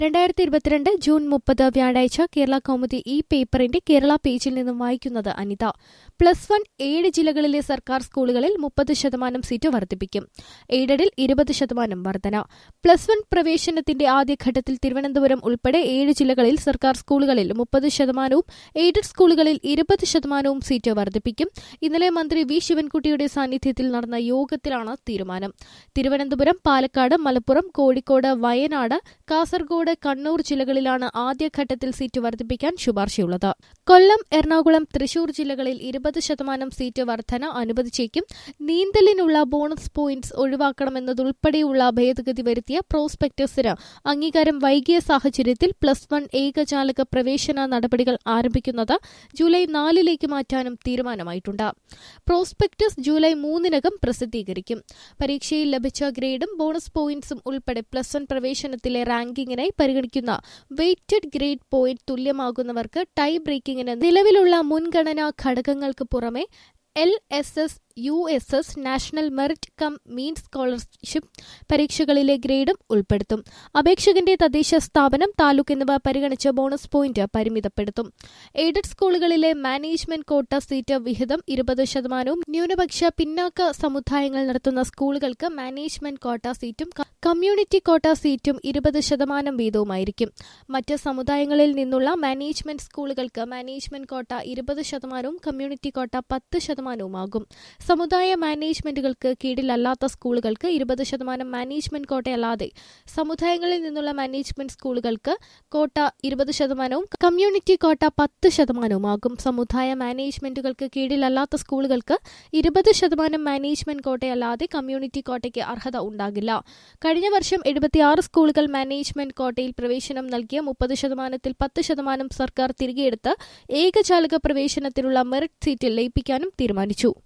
രണ്ടായിരത്തി ഇരുപത്തിരണ്ട് ജൂൺ മുപ്പത് വ്യാഴാഴ്ച കേരള കൗമുദി ഈ പേപ്പറിന്റെ കേരള പേജിൽ നിന്നും വായിക്കുന്നത് അനിത പ്ലസ് വൺ ഏഴ് ജില്ലകളിലെ സർക്കാർ സ്കൂളുകളിൽ മുപ്പത് ശതമാനം സീറ്റ് വർദ്ധിപ്പിക്കും എയ്ഡഡിൽ ഇരുപത് ശതമാനം വർധന പ്ലസ് വൺ പ്രവേശനത്തിന്റെ ആദ്യഘട്ടത്തിൽ തിരുവനന്തപുരം ഉൾപ്പെടെ ഏഴ് ജില്ലകളിൽ സർക്കാർ സ്കൂളുകളിൽ മുപ്പത് ശതമാനവും എയ്ഡഡ് സ്കൂളുകളിൽ ഇരുപത് ശതമാനവും സീറ്റ് വർദ്ധിപ്പിക്കും ഇന്നലെ മന്ത്രി വി ശിവൻകുട്ടിയുടെ സാന്നിധ്യത്തിൽ നടന്ന യോഗത്തിലാണ് തീരുമാനം തിരുവനന്തപുരം പാലക്കാട് മലപ്പുറം കോഴിക്കോട് വയനാട് കാസർഗോഡ് കണ്ണൂർ ജില്ലകളിലാണ് ആദ്യഘട്ടത്തിൽ സീറ്റ് വർദ്ധിപ്പിക്കാൻ ശുപാർശയുള്ളത് കൊല്ലം എറണാകുളം തൃശൂർ ജില്ലകളിൽ ഇരുപത് ശതമാനം സീറ്റ് വർധന അനുവദിച്ചേക്കും നീന്തലിനുള്ള ബോണസ് പോയിന്റ്സ് ഒഴിവാക്കണമെന്നതുൾപ്പെടെയുള്ള ഭേദഗതി വരുത്തിയ പ്രോസ്പെക്ടസിന് അംഗീകാരം വൈകിയ സാഹചര്യത്തിൽ പ്ലസ് വൺ ഏകജാലക പ്രവേശന നടപടികൾ ആരംഭിക്കുന്നത് ജൂലൈ നാലിലേക്ക് മാറ്റാനും തീരുമാനമായിട്ടുണ്ട് പ്രോസ്പെക്ടസ് ജൂലൈ മൂന്നിനകം പ്രസിദ്ധീകരിക്കും പരീക്ഷയിൽ ലഭിച്ച ഗ്രേഡും ബോണസ് പോയിന്റ്സും ഉൾപ്പെടെ പ്ലസ് വൺ പ്രവേശനത്തിലെ റാങ്കിങ്ങിനായി പരിഗണിക്കുന്ന വെയ്റ്റഡ് ഗ്രേഡ് പോയിന്റ് തുല്യമാകുന്നവർക്ക് ടൈ ബ്രേക്കിംഗിന് നിലവിലുള്ള മുൻഗണനാ ഘടകങ്ങൾക്ക് പുറമെ L S S U S S national merit cum mean scholarship പരീക്ഷകളിലെ ഗ്രേഡും ഉൾപ്പെടുത്തും അപേക്ഷകന്റെ തദ്ദേശ സ്ഥാപനം താലൂക്ക് എന്നിവ പരിഗണിച്ച് ബോണസ് പോയിന്റ് പരിമിതപ്പെടുത്തും എയ്ഡഡ് സ്കൂളുകളിലെ മാനേജ്മെന്റ് കോട്ട സീറ്റ് വിഹിതം ഇരുപത് ശതമാനവും ന്യൂനപക്ഷ പിന്നാക്ക സമുദായങ്ങൾ നടത്തുന്ന സ്കൂളുകൾക്ക് മാനേജ്മെന്റ് കോട്ട സീറ്റും കമ്മ്യൂണിറ്റി കോട്ട സീറ്റും ഇരുപത് ശതമാനം വീതവുമായിരിക്കും മറ്റ് സമുദായങ്ങളിൽ നിന്നുള്ള മാനേജ്മെന്റ് സ്കൂളുകൾക്ക് മാനേജ്മെന്റ് കോട്ട ഇരുപത് ശതമാനവും കമ്മ്യൂണിറ്റി കോട്ട പത്ത് ശതമാനവുമാകും സമുദായ മാനേജ്മെന്റുകൾക്ക് കീഴിലല്ലാത്ത സ്കൂളുകൾക്ക് ഇരുപത് ശതമാനം മാനേജ്മെന്റ് കോട്ടയല്ലാതെ സമുദായങ്ങളിൽ നിന്നുള്ള മാനേജ്മെന്റ് സ്കൂളുകൾക്ക് കോട്ട ഇരുപത് ശതമാനവും കമ്മ്യൂണിറ്റി കോട്ട പത്ത് ശതമാനവുമാകും സമുദായ മാനേജ്മെന്റുകൾക്ക് കീഴിലല്ലാത്ത സ്കൂളുകൾക്ക് ഇരുപത് ശതമാനം മാനേജ്മെന്റ് കോട്ടയല്ലാതെ കമ്മ്യൂണിറ്റി കോട്ടയ്ക്ക് അർഹത ഉണ്ടാകില്ല കഴിഞ്ഞ വർഷം എഴുപത്തിയാറ് സ്കൂളുകൾ മാനേജ്മെന്റ് കോട്ടയിൽ പ്രവേശനം നൽകിയ മുപ്പത് ശതമാനത്തിൽ പത്ത് ശതമാനം സർക്കാർ തിരികെയെടുത്ത് ഏകജാലക പ്രവേശനത്തിനുള്ള മെറിറ്റ് സീറ്റിൽ ലയിപ്പിക്കാനും തീരുമാനിച്ചു